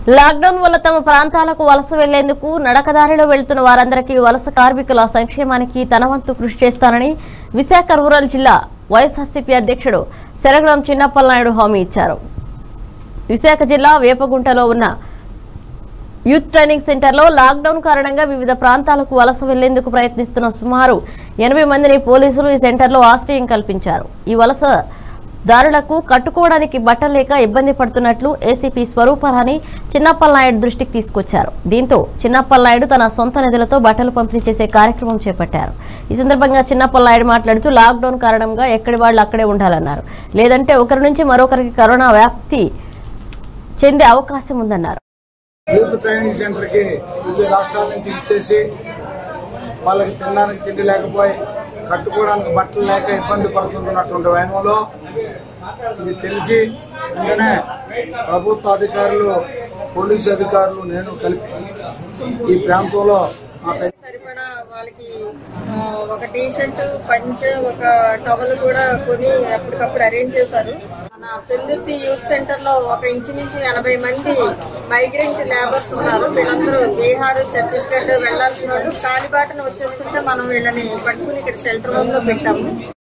lockdown వల్ల తమ ప్రాంతాలకు వలస వెళ్లేందుకు నడకదారిలో వెళ్తున్న వారందరికీ వలస కార్మికుల సంక్షేమానికి తన వంతు కృషి చేస్తానని విశాఖ రూరల్ జిల్లా వైఎస్ఆర్సీపీ అధ్యక్షుడు శరగడం చిన్నప్పలనాయుడు హామీ ఇచ్చారు విశాఖ జిల్లా వేపగుంటలో ఉన్న యూత్ ట్రైనింగ్ సెంటర్లో లాక్డౌన్ కారణంగా వివిధ ప్రాంతాలకు వలస వెళ్లేందుకు ప్రయత్నిస్తున్న సుమారు ఎనభై మందిని పోలీసులు ఈ సెంటర్లో ఆశ్రయం కల్పించారు ఈ వలస దారులకు కట్టుకోవడానికి బట్టలు లేక ఇబ్బంది పడుతున్నట్లు ఏసీపీ స్వరూపరాణి చిన్నప్పలనాయుడు దృష్టికి తీసుకొచ్చారు దీంతో చిన్నప్పలనాయుడు తన సొంత నిధులతో బట్టలు పంపిణీ చేసే కార్యక్రమం చేపట్టారు ఈ సందర్భంగా చిన్నప్పలనాయుడు మాట్లాడుతూ లాక్డౌన్ కారణంగా ఎక్కడి వాళ్ళు అక్కడే ఉండాలన్నారు లేదంటే ఒకరి నుంచి మరొకరికి కరోనా వ్యాప్తి చెందే అవకాశం ఉందన్నారు యూత్ ట్రైనింగ్ సెంటర్కి వివిధ రాష్ట్రాల నుంచి ఇచ్చేసి వాళ్ళకి తినడానికి తిండి లేకపోయి కట్టుకోవడానికి బట్టలు లేక ఇబ్బంది పడుతున్నటువంటి వైనంలో ఇది తెలిసి వెంటనే ప్రభుత్వ అధికారులు పోలీసు అధికారులు నేను కలిపి ఈ ప్రాంతంలో మా పెద్ద సరిపడా వాళ్ళకి ఆ, ఒక టీ షర్ట్ పంచ ఒక టవల్ కూడా కొని అప్పటికప్పుడు అరేంజ్ చేశారు మన పెందుర్తి యూత్ సెంటర్ లో ఒక ఇంచుమించు ఎనభై మంది మైగ్రెంట్ లేబర్స్ ఉన్నారు వీళ్ళందరూ బీహార్ ఛత్తీస్గఢ్ వెళ్లాల్సిన వాళ్ళు కాలిబాటను వచ్చేస్తుంటే మనం వీళ్ళని పట్టుకుని ఇక్కడ షెల్టర్ రూమ్ లో పెట్టాము